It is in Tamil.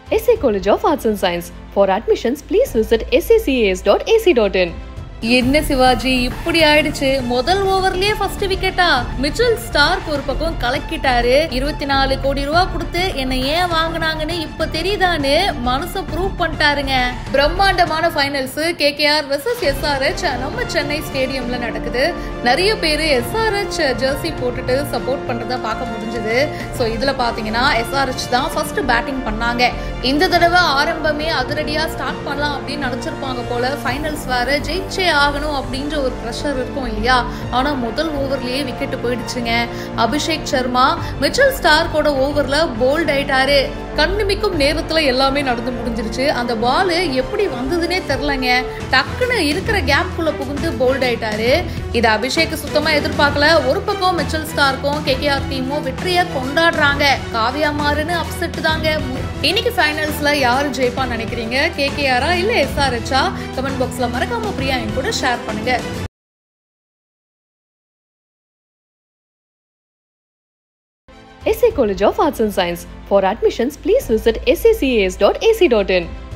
SA College of Arts and Science. For admissions, please visit sacas.ac.in. என்ன சிவாஜி இப்படி ஆயிடுச்சு முதல் ஓவர்லயே ஃபர்ஸ்ட் விக்கெட்டா மிச்சல் ஸ்டார்க் ஒரு பக்கம் கலக்கிட்டாரு இருபத்தி நாலு கோடி ரூபா கொடுத்து என்ன ஏன் வாங்குனாங்கன்னு இப்ப தெரியுதான்னு மனச ப்ரூவ் பண்ணிட்டாருங்க பிரம்மாண்டமான ஃபைனல்ஸ் கேகேஆர் வெர்சஸ் எஸ்ஆர்ஹெச் நம்ம சென்னை ஸ்டேடியம்ல நடக்குது நிறைய பேர் எஸ்ஆர்ஹெச் ஜெர்சி போட்டுட்டு சப்போர்ட் பண்றத பார்க்க முடிஞ்சது ஸோ இதுல பாத்தீங்கன்னா எஸ்ஆர்ஹெச் தான் ஃபர்ஸ்ட் பேட்டிங் பண்ணாங்க இந்த தடவை ஆரம்பமே அதிரடியா ஸ்டார்ட் பண்ணலாம் அப்படின்னு நினைச்சிருப்பாங்க போல ஃபைனல்ஸ் வேற ஜெயிச்சே ஆகணும் அப்படின்ற ஒரு ப்ரெஷர் இருக்கும் இல்லையா ஆனா முதல் ஓவர்லயே விக்கெட் போயிடுச்சுங்க அபிஷேக் சர்மா மிச்சல் ஸ்டார்க்கோட ஓவர்ல போல்ட் ஆயிட்டாரு கண்ணுமிக்கும் நேரத்துல எல்லாமே நடந்து முடிஞ்சிருச்சு அந்த பால் எப்படி வந்ததுன்னே தெரிலங்க டக்குன்னு இருக்கிற கேப்குள்ள புகுந்து போல்ட் ஆயிட்டாரு இது அபிஷேக் சுத்தமா எதிர்பார்க்கல ஒரு பக்கம் மிச்சல் ஸ்டார்க்கும் கேகேஆர் டீமும் வெற்றியை கொண்டாடுறாங்க காவியா மாறுன்னு அப்செட் தாங்க இன்னைக்கு ஃபைனல்ஸ்ல யாரு ஜெயிப்பா நினைக்கிறீங்க கேகேஆரா இல்ல எஸ்ஆர்ஹெச்சா கமெண்ட் பாக்ஸ்ல மறக்காம பிரியா என் கூட ஷேர் பண்ணுங்க SA College of Arts and Science. For admissions, please visit sacas.ac.in.